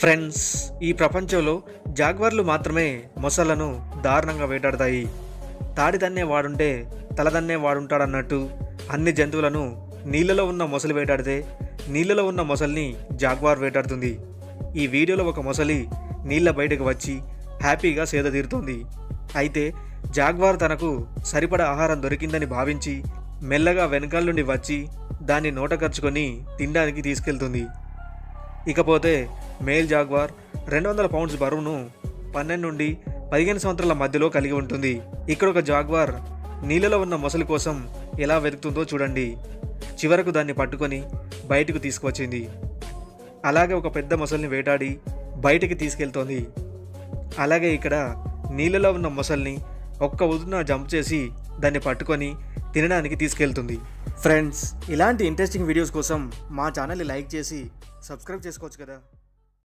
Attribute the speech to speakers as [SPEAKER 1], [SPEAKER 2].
[SPEAKER 1] friends ఈ ప్రపంచంలో జాగ్వార్లు మాత్రమే మొసళ్లను దారుణంగా వేటాడతాయి తాడి తన్నే వాడుంటే తలదన్నే వాడుంటాడన్నట్టు అన్ని జంతువులను నీళ్ళలో ఉన్న మొసలి వేటాడితే నీళ్ళలో ఉన్న మొసలిని జాగ్వార్ వేటాడుతుంది ఈ వీడియోలో ఒక మొసలి నీళ్ళ బయటకు వచ్చి హ్యాపీగా సేద తీరుతోంది అయితే జాగ్వార్ తనకు సరిపడా ఆహారం దొరికిందని భావించి మెల్లగా వెనకాల నుండి వచ్చి దాన్ని నోట ఖర్చుకొని తినడానికి తీసుకెళ్తుంది ఇకపోతే మేల్ జాగ్వార్ రెండు వందల పౌండ్స్ బరువును పన్నెండు నుండి పదిహేను సంవత్సరాల మధ్యలో కలిగి ఉంటుంది ఇక్కడ ఒక జాగ్వార్ నీళ్ళలో ఉన్న మొసలి కోసం ఎలా వెతుకుతుందో చూడండి చివరకు దాన్ని పట్టుకొని బయటకు తీసుకువచ్చింది అలాగే ఒక పెద్ద మొసలిని వేటాడి బయటికి తీసుకెళ్తోంది అలాగే ఇక్కడ నీళ్ళలో ఉన్న మొసల్ని ఒక్క ఉదున జంప్ చేసి దాన్ని పట్టుకొని తినడానికి తీసుకెళ్తుంది ఫ్రెండ్స్ ఇలాంటి ఇంట్రెస్టింగ్ వీడియోస్ కోసం మా ఛానల్ని లైక్ చేసి సబ్స్క్రైబ్ చేసుకోవచ్చు కదా